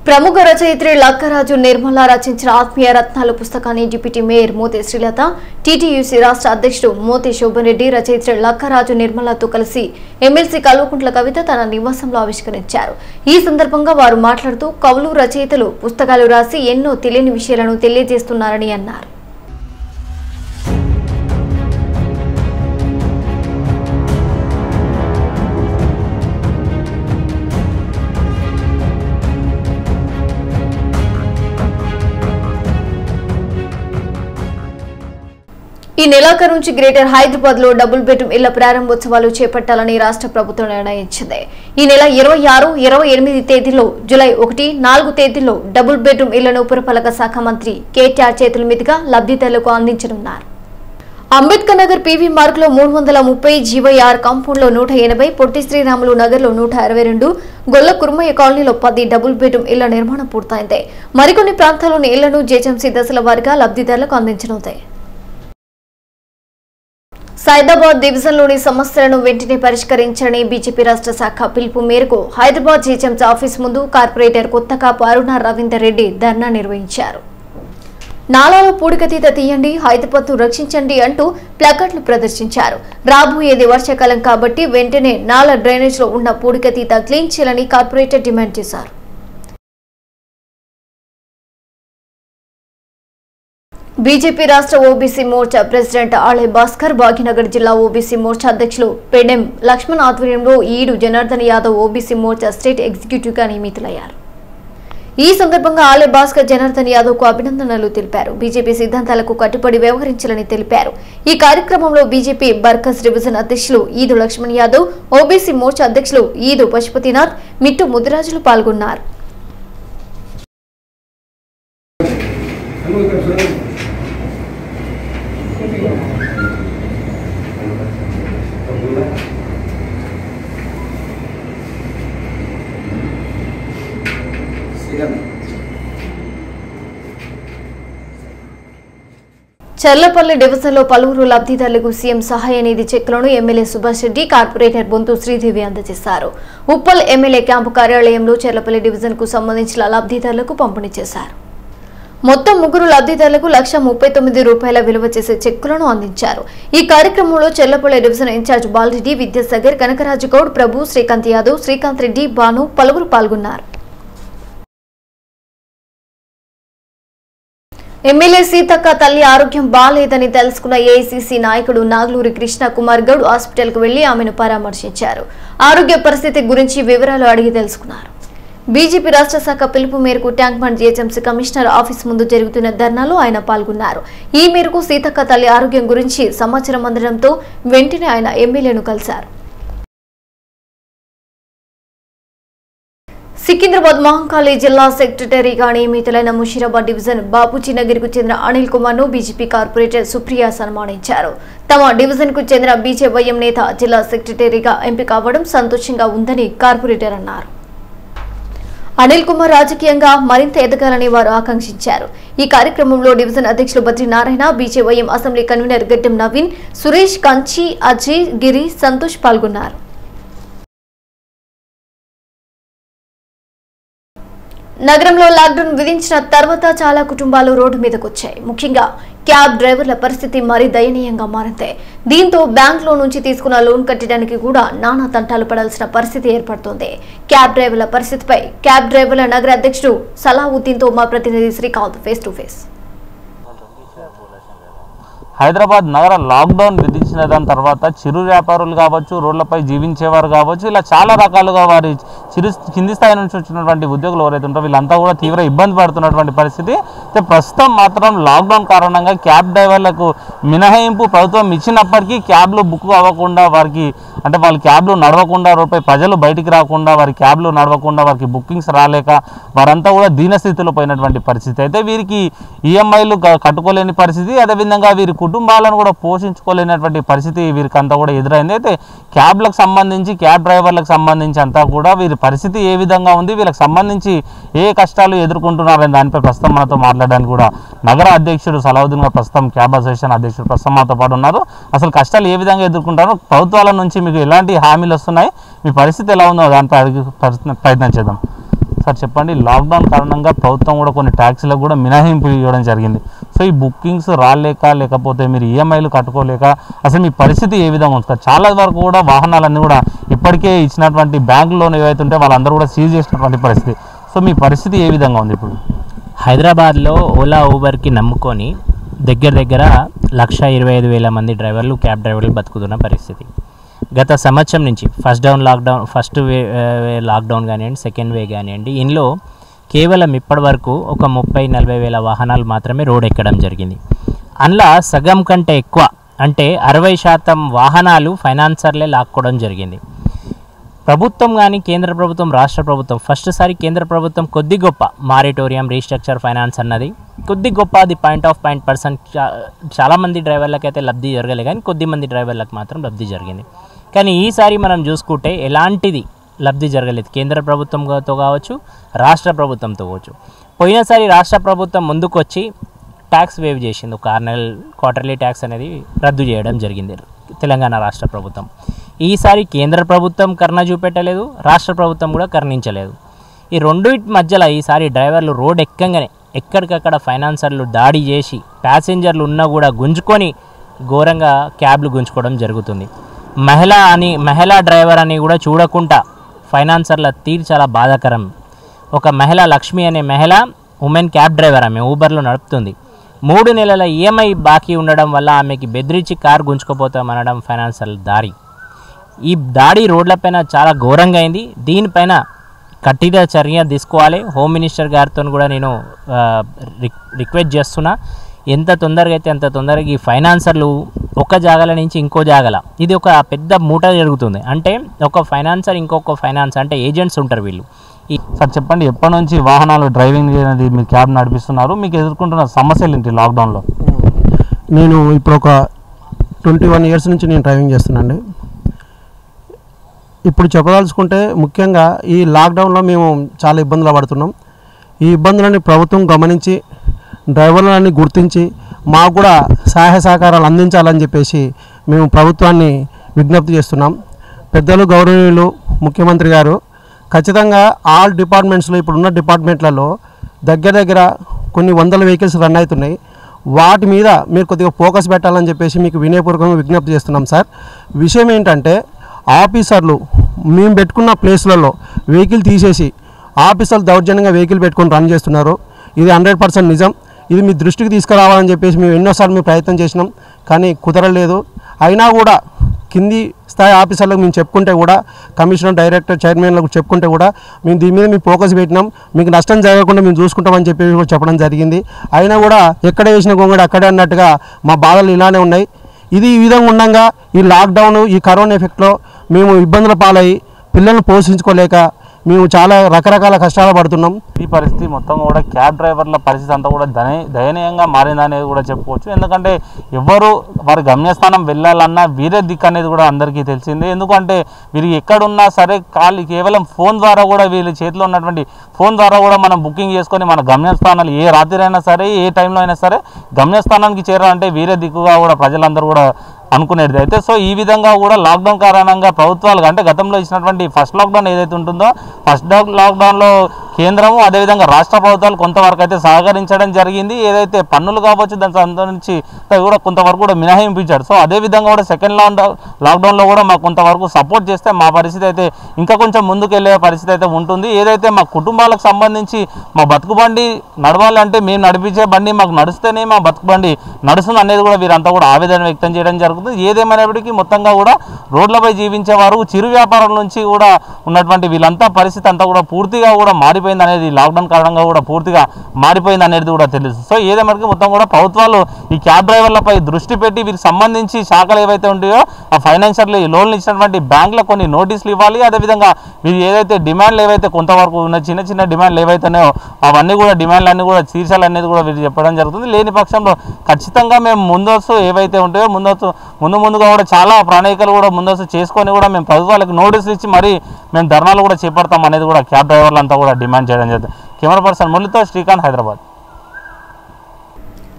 ప్రముఖ రచయిత్రి లక్కరాజు నిర్మల రచించిన ఆత్మీయ రత్నాలు పుస్తకాన్ని deputy mayor Mothe Srilatha TTUC రాష్ట్ర అధ్యక్షుడు మోతే శోభన్ రెడ్డి రచయిత్రి లక్కరాజు నిర్మలతో కలిసి ఎమ్మెల్సీ కల్వకుంట్ల కవిత తన నివాసంలో ఆవిష్కరించారు ఈ సందర్భంగా వారు మాట్లాడుతూ కవులు రచయితలు పుస్తకాలు రాసి ఎన్నో తెలియని విషయాలను తెలియజేస్తున్నారని అన్నారు ఈ నెలాఖరు నుంచి గ్రేటర్ హైదరాబాద్ లో డబుల్ బెడ్రూమ్ ఇళ్ల ప్రారంభోత్సవాలు చేపట్టాలని రాష్ట్ర ప్రభుత్వం నిర్ణయించింది ఈ నెల ఇరవై ఆరు ఇరవై ఎనిమిది తేదీలో జులై ఒకటి నాలుగు తేదీల్లో డబుల్ బెడ్రూమ్ ఇళ్లను పురపాలక శాఖ మంత్రి కేటీఆర్ చేతుల మీదుగా లబ్ధిదారులకు అందించనున్నారు అంబేద్కర్ నగర్ పీవీ మార్గ్ లో మూడు వందల ముప్పై జీవైఆర్ కాంపౌండ్ లో నూట ఎనభై పొట్టి శ్రీరాములు నగర్ లో నూట అరవై రెండు గొల్ల కుర్మయ్య కాలనీలో పది డబుల్ బెడ్రూమ్ ఇళ్ల నిర్మాణం పూర్తయింది మరికొన్ని ప్రాంతాల్లోని ఇళ్లను జేజెంసీ దశల వారీగా లబ్ధిదారులకు అందించనుంది సైదాబాద్ డివిజన్లోని సమస్యలను వెంటనే పరిష్కరించాలని బీజేపీ రాష్ట్ర శాఖ పిలుపు మేరకు హైదరాబాద్ జీహెచ్ఎంసీ ఆఫీస్ ముందు కార్పొరేటర్ కొత్తకాపు అరుణ రవీందర్ రెడ్డి ధర్నా నిర్వహించారు నాలాలో పూడికతీత తీయండి హైదరాబాద్ను రక్షించండి అంటూ ప్లకార్డులు ప్రదర్శించారు రాబోయేది వర్షాకాలం కాబట్టి వెంటనే నాలా డ్రైనేజ్లో ఉన్న పూడికతీత క్లీన్ చేయాలని కార్పొరేటర్ డిమాండ్ చేశారు బీజేపీ రాష్ట్ర ఓబీసీ మోర్చా ప్రెసిడెంట్ ఆలయ భాస్కర్ భాగ్యనగర్ జిల్లా ఓబీసీ మోర్చా అధ్యక్షులు పెడెం లక్ష్మణ్ ఆధ్వర్యంలో Eedu Janardhan Yadav OBC Morcha state executive గా నియమితులయ్యారు ఈ సందర్భంగా ఆలయ భాస్కర్ జనార్దన్ యాదవ్ కు అభినందనలు తెలిపారు బీజేపీ సిద్ధాంతాలకు కట్టుబడి వ్యవహరించాలని తెలిపారు ఈ కార్యక్రమంలో బీజేపీ బర్కస్ డివిజన్ అధ్యక్షులు ఈదు లక్ష్మణ్ యాదవ్ ఓబీసీ మోర్చా అధ్యక్షులు ఈదు పశుపతినాథ్ మిట్టు ముదిరాజులు పాల్గొన్నారు చర్లపల్లి డివిజన్లో పలువురు లబ్ధిదారులకు సీఎం సహాయ నిధి చెక్కులను ఎమ్మెల్యే సుభాష్ రెడ్డి కార్పొరేటర్ బొంతు శ్రీదేవి అందజేశారు ఉప్పల్ ఎమ్మెల్యే క్యాంపు కార్యాలయంలో చర్లపల్లి డివిజన్ కు సంబంధించిన లబ్ధిదారులకు పంపిణీ చేశారు మొత్తం ముగ్గురు లబ్ధిదారులకు లక్ష ముప్పై తొమ్మిది రూపాయల విలువ చేసే చెక్కులను అందించారు ఈ కార్యక్రమంలో చెల్లపల్లి డివిజన్ ఇన్ఛార్జ్ బాలరెడ్డి విద్యాసాగర్ కనకరాజు గౌడ్ ప్రభు శ్రీకాంత్ యాదవ్ శ్రీకాంత్ రెడ్డి బాను పలువురు పాల్గొన్నారు ఎమ్మెల్యే సీతక్క తల్లి ఆరోగ్యం బాలేదని తెలుసుకున్న ఏఐసీసీ నాయకుడు నాగలూరి కృష్ణ కుమార్ గౌడ్ హాస్పిటల్కు వెళ్లి ఆమెను పరామర్శించారు ఆరోగ్య పరిస్థితి గురించి వివరాలు అడిగి తెలుసుకున్నారు బీజేపీ రాష్ట్ర శాఖ పిలుపు మేరకు tank bund GHMC commissioner office ముందు జరుగుతున్న ధర్నాలో ఆయన పాల్గొన్నారు ఈ మేరకు సీతక్క తల్లి ఆరోగ్యం గురించి సమాచారం అందడంతో వెంటనే ఆయన ఎమ్మెల్యేను కలిశారు సికింద్రాబాద్ మహంకాళి జిల్లా సెక్రటరీగా నియమితులైన ముషీరాబాద్ డివిజన్ బాపూజీ నగర్ కు చెందిన అనిల్ కుమార్ ను బీజేపీ కార్పొరేటర్ సుప్రియ సన్మానించారు తమ డివిజన్ కు చెందిన బీజేవైఎం నేత జిల్లా సెక్రటరీగా ఎంపిక అవ్వడం సంతోషంగా ఉందని కార్పొరేటర్ అన్నారు అనిల్ కుమార్ రాజకీయంగా మరింత ఎదగాలని వారు ఆకాంక్షించారు ఈ కార్యక్రమంలో డివిజన్ అధ్యక్షులు Badri Narayana BJYM assembly convener Gaddam Naveen Suresh Kanchi Ajay గిరి సంతోష్ పాల్గొన్నారు నగరంలో లాక్డౌన్ విధించిన తర్వాత చాలా కుటుంబాలు రోడ్డు మీదకొచ్చాయి ముఖ్యంగా క్యాబ్ డ్రైవర్ల పరిస్థితి మరీ దయనీయంగా మారింది దీంతో బ్యాంకులో నుంచి తీసుకున్న లోన్ కట్టడానికి కూడా నానా తంటాలు పడాల్సిన పరిస్థితి ఏర్పడుతోంది క్యాబ్ డ్రైవర్ల పరిస్థితిపై క్యాబ్ డ్రైవర్ల నగర అధ్యక్షుడు సలావుద్దీన్తో మా ప్రతినిధి Srikanth face to face Hyderabad నగర లాక్డౌన్ విధించిన దాని తర్వాత చిరు వ్యాపారులు కావచ్చు రోడ్లపై జీవించేవారు కావచ్చు ఇలా చాలా రకాలుగా వారి చిరు కింది స్థాయి నుంచి వచ్చినటువంటి ఉద్యోగులు ఎవరైతే ఉంటారో వీళ్ళంతా కూడా తీవ్ర ఇబ్బంది పడుతున్నటువంటి పరిస్థితి అయితే ప్రస్తుతం మాత్రం లాక్డౌన్ కారణంగా క్యాబ్ డ్రైవర్లకు మినహాయింపు ప్రభుత్వం ఇచ్చినప్పటికీ క్యాబ్లు బుక్ అవ్వకుండా వారికి అంటే వాళ్ళ క్యాబ్లు నడవకుండా రోడ్పై ప్రజలు బయటికి రాకుండా వారి క్యాబ్లు నడవకుండా వారికి బుకింగ్స్ రాలేక వారంతా కూడా దీనస్థితిలో పోయినటువంటి పరిస్థితి అయితే వీరికి ఈఎంఐలు కట్టుకోలేని పరిస్థితి అదేవిధంగా వీరి కుటుంబాలను కూడా పోషించుకోలేనటువంటి పరిస్థితి వీరికి అంతా కూడా ఎదురైంది అయితే క్యాబ్లకు సంబంధించి క్యాబ్ డ్రైవర్లకు సంబంధించి అంతా కూడా వీరి పరిస్థితి ఏ విధంగా ఉంది వీళ్ళకి సంబంధించి ఏ కష్టాలు ఎదుర్కొంటున్నారని దానిపై ప్రస్తుతం మనతో మాట్లాడడానికి కూడా నగర అధ్యక్షుడు సలావుద్దీన్ గారు ప్రస్తుతం క్యాబ్ అసోసియేషన్ అధ్యక్షుడు ప్రస్తుతం మాతో పాటు ఉన్నారు అసలు కష్టాలు ఏ విధంగా ఎదుర్కొంటారో ప్రభుత్వాల నుంచి మీకు ఎలాంటి హామీలు వస్తున్నాయి మీ పరిస్థితి ఎలా ఉందో దానిపై అడిగి ప్రయత్నం- ప్రయత్నం చేద్దాం సార్ చెప్పండి లాక్డౌన్ కారణంగా ప్రభుత్వం కూడా కొన్ని ట్యాక్సీలకు కూడా మినహాయింపు ఇవ్వడం జరిగింది సో ఈ బుకింగ్స్ రాలేక లేకపోతే మీరు ఈఎంఐలు కట్టుకోలేక అసలు మీ పరిస్థితి ఏ విధంగా ఉంది సార్ చాలా వరకు కూడా వాహనాలన్నీ కూడా ఇప్పటికే ఇచ్చినటువంటి బ్యాంక్ లోన్ ఏవైతే ఉంటే వాళ్ళందరూ కూడా సీజ్ చేసినటువంటి పరిస్థితి సో మీ పరిస్థితి ఏ విధంగా ఉంది ఇప్పుడు హైదరాబాద్లో ఓలా ఊబర్కి నమ్ముకొని దగ్గర దగ్గర లక్ష ఇరవై ఐదు వేల మంది డ్రైవర్లు క్యాబ్ డ్రైవర్లు బతుకుతున్న పరిస్థితి గత సంవత్సరం నుంచి first down lockdown first wave wave lockdown కానివ్వండి సెకండ్ వే కానివ్వండి ఇందులో కేవలం ఇప్పటి వరకు ఒక ముప్పై నలభై వేల వాహనాలు మాత్రమే రోడ్ ఎక్కడం జరిగింది అందులో సగం కంటే ఎక్కువ అంటే అరవై శాతం వాహనాలు ఫైనాన్సర్లే లాక్కోవడం జరిగింది ప్రభుత్వం కానీ కేంద్ర ప్రభుత్వం రాష్ట్ర ప్రభుత్వం ఫస్ట్ సారి కేంద్ర ప్రభుత్వం కొద్ది గొప్ప మారిటోరియం రీస్ట్రక్చర్ ఫైనాన్స్ అన్నది కొద్ది గొప్ప అది పాయింట్ ఆఫ్ పాయింట్ పర్సెంట్ చాలామంది డ్రైవర్లకు అయితే లబ్ధి జరగలేదు కానీ కొద్ది మంది డ్రైవర్లకు మాత్రం లబ్ధి జరిగింది కానీ ఈసారి మనం చూసుకుంటే ఎలాంటిది లబ్ధి జరగలేదు కేంద్ర ప్రభుత్వంతో కావచ్చు రాష్ట్ర ప్రభుత్వంతో కావచ్చు పోయినసారి రాష్ట్ర ప్రభుత్వం ముందుకొచ్చి ట్యాక్స్ వేవ్ చేసింది ఒక ఆరు నెలల క్వార్టర్లీ ట్యాక్స్ అనేది రద్దు చేయడం జరిగింది తెలంగాణ రాష్ట్ర ప్రభుత్వం ఈసారి కేంద్ర ప్రభుత్వం కరుణ చూపెట్టలేదు రాష్ట్ర ప్రభుత్వం కూడా కరుణించలేదు ఈ రెండింటి మధ్యలో ఈసారి డ్రైవర్లు రోడ్ ఎక్కంగానే ఎక్కడికక్కడ ఫైనాన్సర్లు దాడి చేసి ప్యాసింజర్లు ఉన్నా కూడా గుంజుకొని ఘోరంగా క్యాబ్లు గుంజుకోవడం జరుగుతుంది మహిళ అని మహిళా డ్రైవర్ అని కూడా చూడకుండా ఫైనాన్సర్ల తీరు చాలా బాధాకరం ఒక మహిళ లక్ష్మి అనే మహిళ ఉమెన్ క్యాబ్ డ్రైవర్ ఆమె ఊబర్లో నడుపుతుంది మూడు నెలల ఈఎంఐ బాకీ ఉండడం వల్ల ఆమెకి బెదిరించి కారు గుంజుకుపోతామనడం ఫైనాన్సర్ల దారి ఈ దాడి రోడ్లపైన చాలా ఘోరంగా అయింది దీనిపైన కఠిన చర్య తీసుకోవాలి హోమ్ మినిస్టర్ గారితో కూడా నేను ఆ, రిక్- రిక్వెస్ట్ చేస్తున్నా ఎంత తొందరగా అయితే అంత తొందరగా ఈ ఫైనాన్సర్లు ఒక జాగల నుంచి ఇంకో జాగల ఇది ఒక పెద్ద మూట జరుగుతుంది అంటే ఒక ఫైనాన్సర్ ఇంకొక ఫైనాన్స్ అంటే ఏజెంట్స్ ఉంటారు వీళ్ళు ఈ సార్ చెప్పండి ఎప్పటి నుంచి వాహనాలు డ్రైవింగ్ అనేది మీ క్యాబ్ నడిపిస్తున్నారు మీకు ఎదుర్కొంటున్న సమస్యలు ఏంటి లాక్డౌన్లో నేను ఇప్పుడు ఒక ట్వంటీ వన్ ఇయర్స్ నుంచి నేను డ్రైవింగ్ చేస్తున్నానండి ఇప్పుడు చెప్పదలుచుకుంటే ముఖ్యంగా ఈ లాక్డౌన్లో మేము చాలా ఇబ్బందులు పడుతున్నాం ఈ ఇబ్బందులని ప్రభుత్వం గమనించి డ్రైవర్లని గుర్తించి మాకు కూడా సహాయ సహకారాలు అందించాలని చెప్పేసి మేము ప్రభుత్వాన్ని విజ్ఞప్తి చేస్తున్నాం పెద్దలు గౌరవనీయులు ముఖ్యమంత్రి గారు ఖచ్చితంగా ఆల్ డిపార్ట్మెంట్స్లో ఇప్పుడున్న డిపార్ట్మెంట్లలో దగ్గర దగ్గర కొన్ని వందల వెహికల్స్ రన్ అవుతున్నాయి వాటి మీద మీరు కొద్దిగా ఫోకస్ పెట్టాలని చెప్పేసి మీకు వినయపూర్వకంగా విజ్ఞప్తి చేస్తున్నాం సార్ విషయం ఏంటంటే ఆఫీసర్లు మేము పెట్టుకున్న ప్లేస్లలో వెహికల్ తీసేసి ఆఫీసర్లు దౌర్జన్యంగా వెహికల్ పెట్టుకొని రన్ చేస్తున్నారు ఇది హండ్రెడ్ పర్సెంట్ నిజం ఇది మీ దృష్టికి తీసుకురావాలని చెప్పేసి మేము ఎన్నోసార్లు మేము ప్రయత్నం చేసినాం కానీ కుదరలేదు అయినా కూడా కింది స్థాయి ఆఫీసర్లకు మేము చెప్పుకుంటే కూడా కమిషనర్ డైరెక్టర్ చైర్మన్లకు చెప్పుకుంటే కూడా మేము దీని మీద మేము ఫోకస్ పెట్టినాం మీకు నష్టం జరగకుండా మేము చూసుకుంటామని చెప్పి కూడా చెప్పడం జరిగింది అయినా కూడా ఎక్కడ వేసిన గొంగడి అక్కడే అన్నట్టుగా మా బాధలు ఇలానే ఉన్నాయి ఇది ఈ విధంగా ఉండగా ఈ లాక్డౌన్ ఈ కరోనా ఎఫెక్ట్లో మేము ఇబ్బందుల పాలయ్యి పిల్లల్ని పోషించుకోలేక మేము చాలా రకరకాల కష్టాలు పడుతున్నాం ఈ పరిస్థితి మొత్తం కూడా క్యాబ్ డ్రైవర్ల పరిస్థితి అంతా కూడా దయ దయనీయంగా మారిందనేది కూడా చెప్పుకోవచ్చు ఎందుకంటే ఎవరు వారి గమ్యస్థానం వెళ్ళాలన్నా వీరే దిక్కు అనేది కూడా అందరికీ తెలిసిందే ఎందుకంటే వీరు ఎక్కడున్నా సరే ఖాళీ కేవలం ఫోన్ ద్వారా కూడా వీళ్ళ చేతిలో ఉన్నటువంటి ఫోన్ ద్వారా కూడా మనం బుకింగ్ చేసుకొని మన గమ్యస్థానాలు ఏ రాత్రి అయినా సరే ఏ టైంలో అయినా సరే గమ్యస్థానానికి చేరాలంటే వీరే దిక్కుగా కూడా ప్రజలందరూ కూడా అనుకునేది అయితే సో ఈ విధంగా కూడా లాక్డౌన్ కారణంగా ప్రభుత్వాలు అంటే గతంలో ఇచ్చినటువంటి ఫస్ట్ లాక్డౌన్ ఏదైతే ఉంటుందో ఫస్ట్ లాక్డౌన్లో కేంద్రము అదేవిధంగా రాష్ట్ర ప్రభుత్వాలు కొంతవరకు అయితే సహకరించడం జరిగింది ఏదైతే పన్నులు కావచ్చు దాని సంబంధించి అది కూడా కొంతవరకు కూడా మినహాయింపించారు సో అదే విధంగా కూడా సెకండ్ లాక్డౌన్ లాక్డౌన్లో కూడా మాకు కొంతవరకు సపోర్ట్ చేస్తే మా పరిస్థితి అయితే ఇంకా కొంచెం ముందుకు వెళ్ళే పరిస్థితి అయితే ఉంటుంది ఏదైతే మా కుటుంబాలకు సంబంధించి మా బతుకు బండి నడవాలంటే మేము నడిపించే బండి మాకు నడిస్తేనే మా బతుకు బండి నడుస్తుంది అనేది కూడా వీరంతా కూడా ఆవేదన వ్యక్తం చేయడం జరుగుతుంది ఏదేమైనప్పటికీ మొత్తంగా కూడా రోడ్లపై జీవించేవారు చిరు వ్యాపారం నుంచి కూడా ఉన్నటువంటి వీళ్ళంతా పరిస్థితి అంతా కూడా పూర్తిగా కూడా మారిపోయింది అనేది లాక్డౌన్ కారణంగా కూడా పూర్తిగా మారిపోయింది అనేది కూడా తెలుసు సో ఏదేమైనా మొత్తం కూడా ప్రభుత్వాలు ఈ క్యాబ్ డ్రైవర్లపై దృష్టి పెట్టి వీరికి సంబంధించి శాఖలు ఏవైతే ఉంటాయో ఆ ఫైనాన్షియల్ లోన్లు ఇచ్చినటువంటి బ్యాంకులకు కొన్ని నోటీసులు ఇవ్వాలి అదేవిధంగా వీరు ఏదైతే డిమాండ్లు ఏవైతే కొంతవరకు ఉన్న చిన్న చిన్న డిమాండ్లు ఏవైతే ఉన్నాయో అవన్నీ కూడా డిమాండ్లు అన్నీ కూడా తీర్చాలనేది కూడా వీరు చెప్పడం జరుగుతుంది లేని పక్షంలో ఖచ్చితంగా మేము ముందస్తు ఏవైతే ఉంటాయో ముందస్తు ముందు ముందుగా కూడా చాలా ప్రణాళికలు కూడా ముందస్తు చేసుకొని కూడా మేము ప్రభుత్వాలకు నోటీసులు ఇచ్చి మరీ మేము ధర్నాలు కూడా చేపడతాం అనేది కూడా క్యాబ్ డ్రైవర్లు అంతా కూడా డిమాండ్ చేయడం జరుగుతుంది కెమెరా పర్సన్ మురళితో శ్రీకాంత్ హైదరాబాద్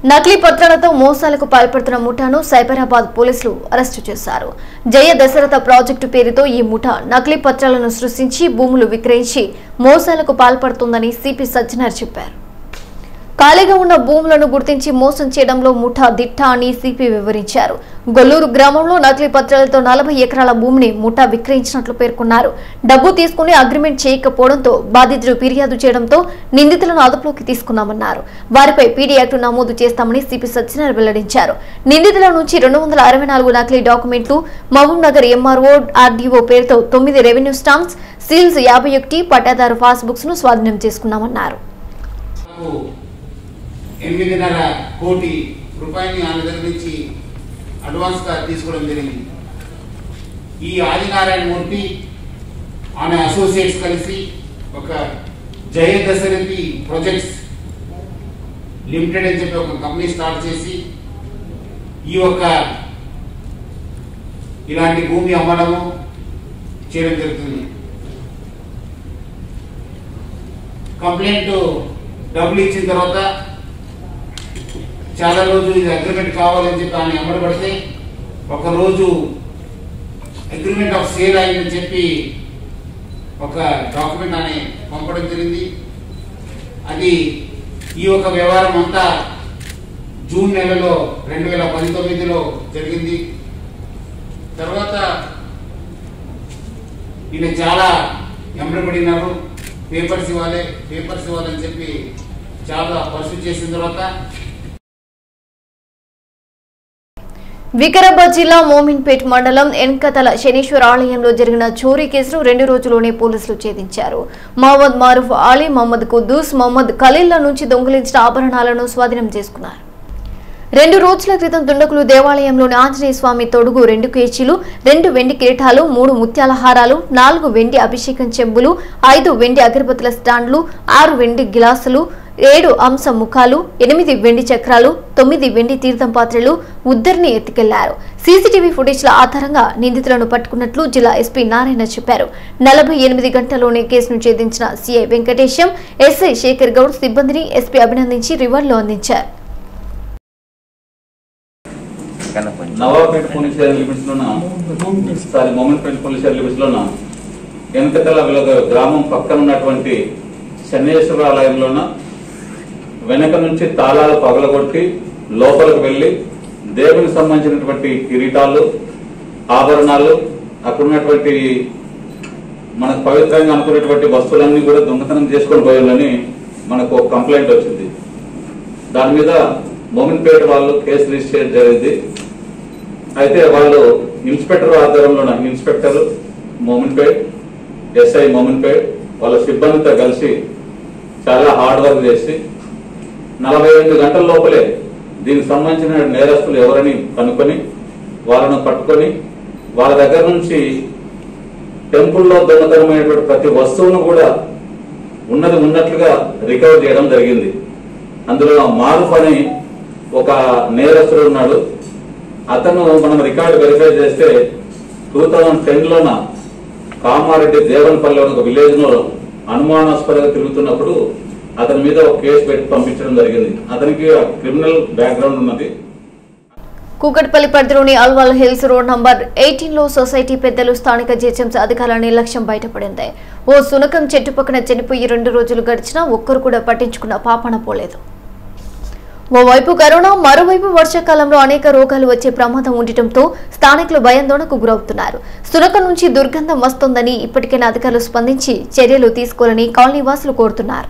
నకిలీ పత్రాలతో మోసాలకు పాల్పడుతున్న ముఠాను సైబరాబాద్ పోలీసులు అరెస్టు చేశారు జయ దశరథ ప్రాజెక్టు పేరుతో ఈ ముఠా నకిలీ పత్రాలను సృష్టించి భూములు విక్రయించి మోసాలకు పాల్పడుతుందని సిపి సజ్జనార్ చెప్పారు ఖాళీగా ఉన్న భూములను గుర్తించి మోసం చేయడంలో ముఠా దిట్ట అని సిపి వివరించారు గొల్లూరు గ్రామంలో నకిలీ పత్రాలతో నలభై ఎకరాల భూమిని ముఠా విక్రయించినట్లు పేర్కొన్నారు డబ్బు తీసుకుని అగ్రిమెంట్ చేయకపోవడంతో బాధితులు ఫిర్యాదు చేయడంతో నిందితులను అదుపులోకి తీసుకున్నామన్నారు వారిపై పీడీ యాక్టు నమోదు చేస్తామని సిపి సత్యనారాయణ వెల్లడించారు నిందితుల నుంచి రెండు వందల అరవై నాలుగు నకిలీ డాక్యుమెంట్లు మహబూబ్ నగర్ ఎంఆర్ఓ ఆర్డీఓ పేరుతో తొమ్మిది రెవెన్యూ స్టాంప్స్ సీల్స్ యాభై ఒకటి పట్టాదారు పాస్బుక్స్ ను స్వాధీనం చేసుకున్నామన్నారు నాకు ఎనిమిదిన్నర కోటి రూపాయలని ఆమె దగ్గర నుంచి అడ్వాన్స్గా తీసుకోవడం జరిగింది ఈ ఆదినారాయణ మూర్తి ఆమె అసోసియేట్స్ కలిసి ఒక జయ దశరథి ప్రాజెక్ట్స్ లిమిటెడ్ అని చెప్పి ఒక కంపెనీ స్టార్ట్ చేసి ఈ యొక్క ఇలాంటి భూమి అమ్మడము చేయడం జరుగుతుంది కంప్లైంట్ డబ్బులు ఇచ్చిన తర్వాత చాలా రోజు ఇది అగ్రిమెంట్ కావాలని చెప్పి ఆయన అమలుపడితే ఒక రోజు అగ్రిమెంట్ ఆఫ్ సేల్ అయిందని చెప్పి ఒక డాక్యుమెంట్ అని పంపడం జరిగింది అది ఈ యొక్క వ్యవహారం అంతా జూన్ నెలలో రెండు వేల పంతొమ్మిదిలో జరిగింది తర్వాత ఈయన చాలా ఎంబడబడినారు పేపర్స్ ఇవ్వాలి పేపర్స్ ఇవ్వాలని చెప్పి చాలా పర్సూ చేసిన తర్వాత వికారాబాద్ జిల్లా మోమిన్పేట్ మండలం ఎన్కతల శనీశ్వర ఆలయంలో జరిగిన చోరీ కేసును రెండు రోజుల్లోనే పోలీసులు ఛేదించారు మహమ్మద్ మారూఫ్ అలీ మహమ్మద్ కుద్దూస్ మహమ్మద్ ఖలీల్ల నుంచి దొంగిలించిన ఆభరణాలను స్వాధీనం చేసుకున్నారు రెండు రోజుల క్రితం దుండకులు దేవాలయంలోని ఆంజనేయ స్వామి తొడుగు రెండు కేజీలు రెండు వెండి కిరీటాలు మూడు ముత్యాల హారాలు నాలుగు వెండి అభిషేకం చెంబులు ఐదు వెండి అగరబత్తుల స్టాండ్లు ఆరు వెండి గిలాసులు ఏడు అంశ ముఖాలు ఎనిమిది వెండి చక్రాలు తొమ్మిది వెండి తీర్థం పాత్రలు ఉద్దరిని ఎత్తుకెళ్లారు సీసీటీవీ ఫుటేజ్ల ఆధారంగా నిందితులను పట్టుకున్నట్లు జిల్లా ఎస్పీ నారాయణ చెప్పారు నలభై ఎనిమిది గంటల్లోనే కేసును ఛేదించిన సీఐ వెంకటేశం ఎస్ఐ శేఖర్ గౌడ్ సిబ్బందిని ఎస్పీ అభినందించి రివార్డులు అందించారు నవాబ్పేట పోలీస్ స్టేషన్ లిమిట్స్ లోన sorry Mominpet police station limits లోన వెనకతల వీళ్ళ గ్రామం పక్కన ఉన్నటువంటి శనేశ్వర ఆలయంలోన వెనక నుంచి తాళాలు పగలగొట్టి లోపలికి వెళ్ళి దేవునికి సంబంధించినటువంటి కిరీటాలు ఆభరణాలు అక్కడ ఉన్నటువంటి మనకు పవిత్రంగా అనుకున్నటువంటి వస్తువులన్నీ కూడా దొంగతనం చేసుకొని పోయాలని మనకు ఒక కంప్లైంట్ వచ్చింది దాని మీద మోమిన్పేట వాళ్ళు కేసు రిజిస్టర్ చేయడం జరిగింది అయితే వాళ్ళు ఇన్స్పెక్టర్ ఆధ్వర్యంలో ఇన్స్పెక్టర్ మోమిన్పేట్ ఎస్ఐ మోమిన్పేట్ వాళ్ళ సిబ్బందితో కలిసి చాలా హార్డ్ వర్క్ చేసి నలభై ఎనిమిది గంటల లోపలే దీనికి సంబంధించిన నేరస్తులు ఎవరని కనుక్కొని వాళ్ళను పట్టుకొని వాళ్ళ దగ్గర నుంచి టెంపుల్లో దొంగతనమైనటువంటి ప్రతి వస్తువును కూడా ఉన్నది ఉన్నట్లుగా రికవర్ చేయడం జరిగింది అందులో మారుఫ్ అని ఒక నేరస్తుడు ఉన్నాడు అతను మనం రికార్డు వెరిఫై చేస్తే టూ థౌజండ్ టెన్ లోన కామారెడ్డి దేవనపల్లి అనే ఒక విలేజ్ లో అనుమానాస్పదంగా తిరుగుతున్నప్పుడు అతని మీద ఒక కేసు పెట్టి పంపించడం జరిగింది అతనికి క్రిమినల్ బ్యాక్గ్రౌండ్ ఉన్నది కూకట్పల్లి పరిధిలోని Alwal hills road number eighteen లో సొసైటీ పెద్దలు స్థానిక జీహెచ్ఎంసీ అధికారుల నిర్లక్ష్యం బయటపడింది ఓ సునకం చెట్టు పక్కన చనిపోయి రెండు రోజులు గడిచినా ఒక్కరు కూడా పట్టించుకున్న పాపన పోలేదు ఓవైపు కరోనా మరోవైపు వర్షాకాలంలో అనేక రోగాలు వచ్చే ప్రమాదం ఉండటంతో స్థానికులు భయాందోళనకు గురవుతున్నారు సునకం నుంచి దుర్గంధం వస్తోందని ఇప్పటికైనా అధికారులు స్పందించి చర్యలు తీసుకోవాలని కాలనీ వాసులు కోరుతున్నారు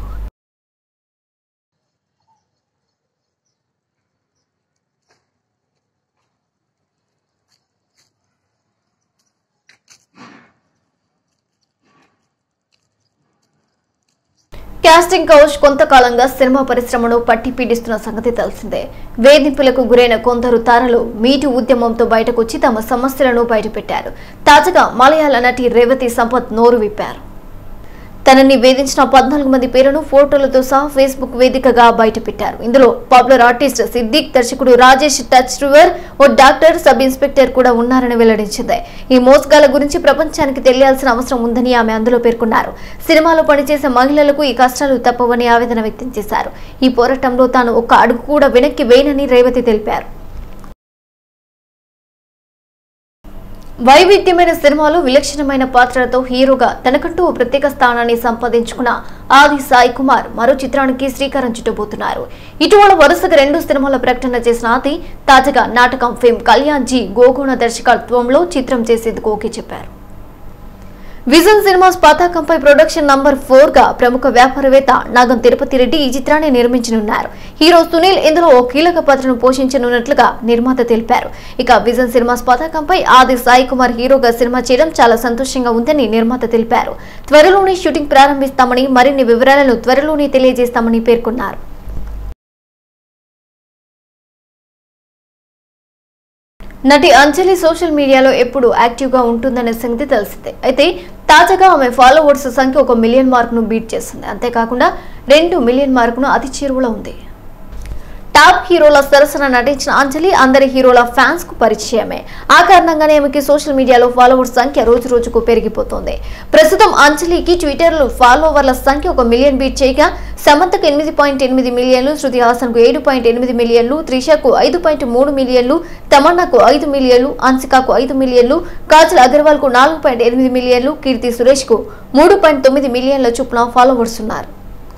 కాస్టింగ్ కౌచ్ కొంతకాలంగా సినిమా పరిశ్రమను పట్టి పీడిస్తున్న సంగతి తెలిసిందే వేధింపులకు గురైన కొందరు తారలు మీటు ఉద్యమంతో బయటకొచ్చి తమ సమస్యలను బయటపెట్టారు తాజాగా మలయాళ నటి రేవతి సంపత్ నోరు విప్పారు తనని వేధించిన పద్నాలుగు మంది పేర్లను ఫోటోలతో సహా ఫేస్బుక్ వేదికగా బయటపెట్టారు ఇందులో పాపులర్ ఆర్టిస్ట్ సిద్దిక్ దర్శకుడు రాజేష్ టచ్ రువర్ ఓ డాక్టర్ సబ్ ఇన్స్పెక్టర్ కూడా ఉన్నారని వెల్లడించింది ఈ మోసగాల గురించి ప్రపంచానికి తెలియాల్సిన అవసరం ఉందని ఆమె అందులో పేర్కొన్నారు సినిమాలో పనిచేసే మహిళలకు ఈ కష్టాలు తప్పవని ఆవేదన వ్యక్తం చేశారు ఈ పోరాటంలో తాను ఒక్క అడుగు కూడా వెనక్కి వేయనని రేవతి తెలిపారు వైవిధ్యమైన సినిమాలు విలక్షణమైన పాత్రలతో హీరోగా తనకంటూ ఓ ప్రత్యేక స్థానాన్ని సంపాదించుకున్న ఆది సాయి కుమార్ మరో చిత్రానికి శ్రీకారం చుట్టబోతున్నారు ఇటీవల వరుసగా రెండు సినిమాల ప్రకటన చేసిన ఆది తాజాగా నాటకం ఫేమ్ కళ్యాణ్ జీ గోగోణ దర్శకత్వంలో చిత్రం చేసేందుకు ఓకే చెప్పారు విజన్ సినిమాస్ పతాకంపై ప్రొడక్షన్ నంబర్ ఫోర్ గా ప్రముఖ వ్యాపారవేత్త నాగం తిరుపతి రెడ్డి ఈ చిత్రాన్ని నిర్మించనున్నారు హీరో సునీల్ ఇందులో ఓ కీలక పాత్రను పోషించనున్నట్లుగా నిర్మాత తెలిపారు ఇక విజన్ సినిమాస్ పతాకంపై ఆది సాయి కుమార్ హీరోగా సినిమా చేయడం చాలా సంతోషంగా ఉందని నిర్మాత తెలిపారు త్వరలోనే షూటింగ్ ప్రారంభిస్తామని మరిన్ని వివరాలను త్వరలోనే తెలియజేస్తామని పేర్కొన్నారు నటి అంజలి సోషల్ మీడియాలో ఎప్పుడు యాక్టివ్ గా ఉంటుందనే సంగతి తెలిసిందే అయితే తాజాగా ఆమె ఫాలోవర్స్ సంఖ్య ఒక మిలియన్ మార్క్ ను బీట్ చేస్తుంది అంతేకాకుండా రెండు మిలియన్ మార్క్ ను అతి చేరువలో ఉంది టాప్ హీరోల సరసన నటించిన అంజలి అందరి హీరోల ఫ్యాన్స్ కు పరిచయమే ఆ కారణంగానే ఆమెకి సోషల్ మీడియాలో ఫాలోవర్స్ సంఖ్య రోజు రోజుకు పెరిగిపోతుంది ప్రస్తుతం అంజలికి ట్విట్టర్ లో ఫాలోవర్ల సంఖ్య ఒక మిలియన్ బీట్ చేయగా సమంతకు ఎనిమిది పాయింట్ ఎనిమిది మిలియన్లు శృతి హాసన్ కు ఏడు పాయింట్ ఎనిమిది మిలియన్లు త్రిషకు ఐదు పాయింట్ మూడు మిలియన్లు తమన్నాకు ఐదు మిలియన్లు అన్సికాకు ఐదు మిలియన్లు కాజల్ అగర్వాల్ కు నాలుగు పాయింట్ ఎనిమిది మిలియన్లు కీర్తి సురేష్ కు మూడు పాయింట్ తొమ్మిది మిలియన్ల చొప్పున ఫాలోవర్స్ ఉన్నారు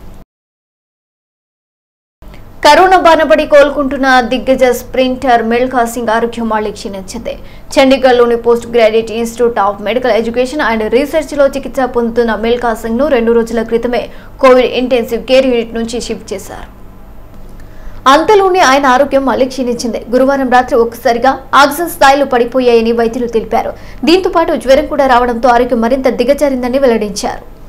కరోనా బారినపడి కోలుకుంటున్న దిగ్గజ స్ప్రింటర్ మిల్కా సింగ్ ఆరోగ్యం మళ్లీ క్షీణించింది చండీగఢ్లోని post graduate institute of medical education and రీసెర్చ్లో చికిత్స పొందుతున్న మిల్కా సింగ్ను రెండు రోజుల క్రితమే కోవిడ్ ఇంటెన్సివ్ కేర్ యూనిట్ నుంచి షిఫ్ట్ చేశారు అంతలోనే ఆయన ఆరోగ్యం మళ్లీ క్షీణించింది గురువారం రాత్రి ఒక్కసారిగా ఆక్సిజన్ స్థాయిలు పడిపోయాయని వైద్యులు తెలిపారు దీంతో పాటు జ్వరం కూడా రావడంతో ఆరోగ్యం మరింత దిగజారిందని వెల్లడించారు